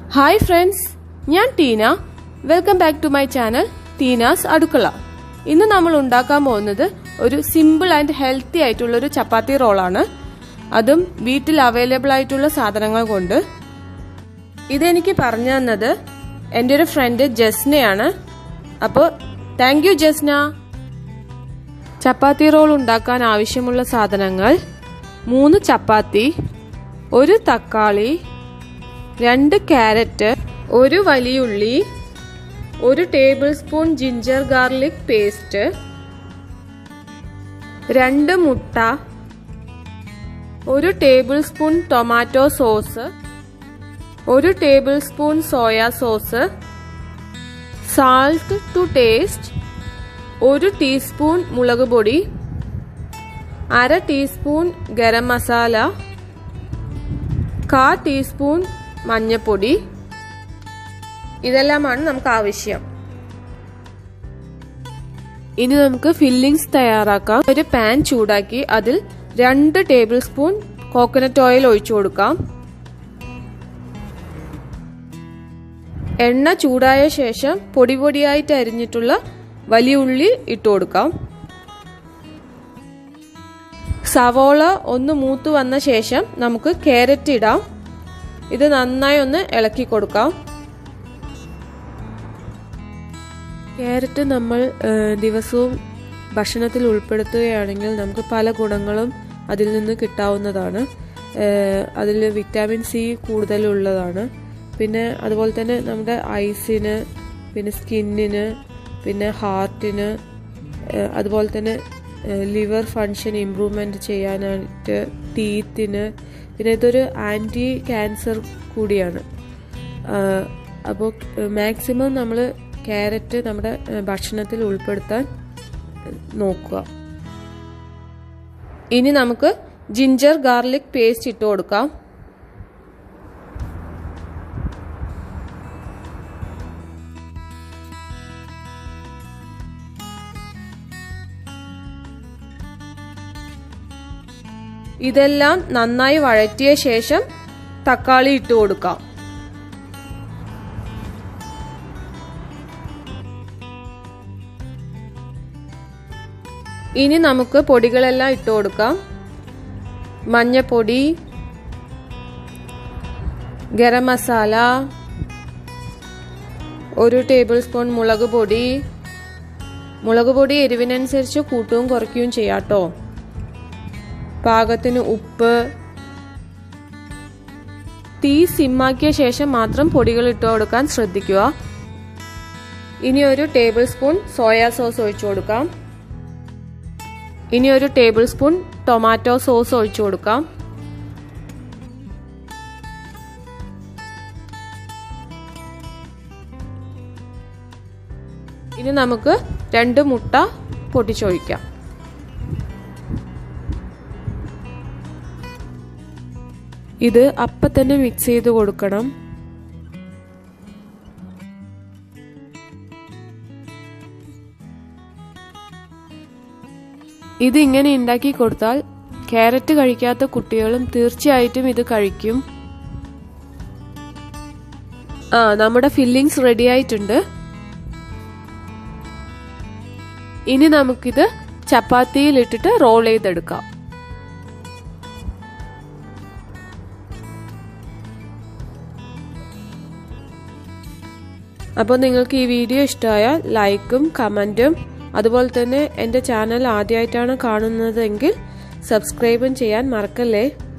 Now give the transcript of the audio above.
hi friends ഞാൻ Teena welcome back to my channel Teena's അടുക്കള ഇന്ന് നമ്മൾ ഉണ്ടാക്കാൻ പോകുന്നത് ഒരു സിമ്പിൾ ആൻഡ് ഹെൽത്തി ആയിട്ടുള്ള ഒരു ചപ്പാത്തി റോളാണ് അതും വീട്ടിൽ അവൈലബിൾ ആയിട്ടുള്ള സാധനങ്ങൾ കൊണ്ട് ഇതെനിക്ക് പറഞ്ഞു തന്നത് എൻ്റെ ഒരു ഫ്രണ്ട് ജസ്നയാണ് അപ്പോൾ thank you Jasna chapati roll ഉണ്ടാക്കാൻ ആവശ്യമുള്ള സാധനങ്ങൾ മൂന്ന് ചപ്പാത്തി ഒരു തക്കാളി രണ്ട് ക്യാരറ്റ് ഒരു വലിയുള്ളി ഒരു tablespoon ginger garlic paste രണ്ട് മുട്ട ഒരു ടേബിൾ സ്പൂൺ ടൊമാറ്റോ സോസ് ഒരു tablespoon soya sauce salt to taste ഒരു ടീസ്പൂൺ മുളക് പൊടി അര ടീസ്പൂൺ ഗരം മസാല കാ ടീസ്പൂൺ മഞ്ഞപ്പൊടി ഇതെല്ലാമാണ് നമുക്ക് ആവശ്യം ഇനി നമുക്ക് ഫില്ലിങ്സ് തയ്യാറാക്കാം ഒരു പാൻ ചൂടാക്കി അതിൽ രണ്ട് ടേബിൾ സ്പൂൺ കോക്കനട്ട് ഓയിൽ ഒഴിച്ചു കൊടുക്കാം എണ്ണ ചൂടായ ശേഷം പൊടി പൊടിയായിട്ട് അരിഞ്ഞിട്ടുള്ള വലിയ ഉള്ളി ഇട്ട് കൊടുക്കാം സവോള ഒന്ന് മൂത്ത് വന്ന ശേഷം നമുക്ക് ക്യാരറ്റ് ഇടാം ഇത് നന്നായി ഒന്ന് ഇളക്കി കൊടുക്കാം ക്യാരറ്റ് നമ്മൾ ദിവസവും ഭക്ഷണത്തിൽ ഉൾപ്പെടുത്തുകയാണെങ്കിൽ നമുക്ക് പല ഗുണങ്ങളും അതിൽ നിന്ന് കിട്ടാവുന്നതാണ് അതിൽ വിറ്റാമിൻ സി കൂടുതലുള്ളതാണ് പിന്നെ അതുപോലെ തന്നെ നമ്മുടെ ഐസിന് പിന്നെ സ്കിന്നിന് പിന്നെ ഹാർട്ടിന് അതുപോലെ തന്നെ ലിവർ ഫങ്ഷൻ ഇമ്പ്രൂവ്മെൻ്റ് ചെയ്യാനായിട്ട് ടീത്തിന് പിന്നെ ഇതൊരു ആൻറ്റി ക്യാൻസർ കൂടിയാണ് അപ്പോൾ മാക്സിമം നമ്മൾ ക്യാരറ്റ് നമ്മുടെ ഭക്ഷണത്തിൽ ഉൾപ്പെടുത്താൻ നോക്കുക ഇനി നമുക്ക് ജിഞ്ചർ ഗാർലിക് പേസ്റ്റ് ഇട്ട് കൊടുക്കാം ഇതെല്ലാം നന്നായി വഴറ്റിയ ശേഷം തക്കാളി ഇട്ട് കൊടുക്കാം ഇനി നമുക്ക് പൊടികളെല്ലാം ഇട്ട് കൊടുക്കാം മഞ്ഞപ്പൊടി ഗരം മസാല ഒരു ടേബിൾ സ്പൂൺ മുളക് പൊടി മുളക് പൊടി എരിവിനനുസരിച്ച് കൂട്ടുകയും കുറയ്ക്കുകയും ചെയ്യാട്ടോ പാകത്തിന് ഉപ്പ് തീ സിമ്മാക്കിയ ശേഷം മാത്രം പൊടികൾ ഇട്ട് കൊടുക്കാൻ ശ്രദ്ധിക്കുക ഇനി ഒരു ടേബിൾ സ്പൂൺ സോയാ സോസ് ഒഴിച്ചു കൊടുക്കാം ഇനി ഒരു ടേബിൾ സ്പൂൺ ടൊമാറ്റോ സോസ് ഒഴിച്ചു കൊടുക്കാം ഇനി നമുക്ക് രണ്ട് മുട്ട പൊട്ടിച്ചൊഴിക്കാം ഇത് അപ്പം തന്നെ മിക്സ് ചെയ്ത് കൊടുക്കണം ഇത് ഇങ്ങനെ ഉണ്ടാക്കി കൊടുത്താൽ ക്യാരറ്റ് കഴിക്കാത്ത കുട്ടികളും തീർച്ചയായിട്ടും ഇത് കഴിക്കും ആ നമ്മുടെ ഫില്ലിങ്സ് റെഡി ആയിട്ടുണ്ട് ഇനി നമുക്കിത് ചപ്പാത്തിയിൽ ഇട്ടിട്ട് റോൾ ചെയ്തെടുക്കാം അപ്പോൾ നിങ്ങൾക്ക് ഈ വീഡിയോ ഇഷ്ടമായാൽ ലൈക്കും കമൻറ്റും അതുപോലെ തന്നെ എൻ്റെ ചാനൽ ആദ്യമായിട്ടാണ് കാണുന്നതെങ്കിൽ സബ്സ്ക്രൈബും ചെയ്യാൻ മറക്കല്ലേ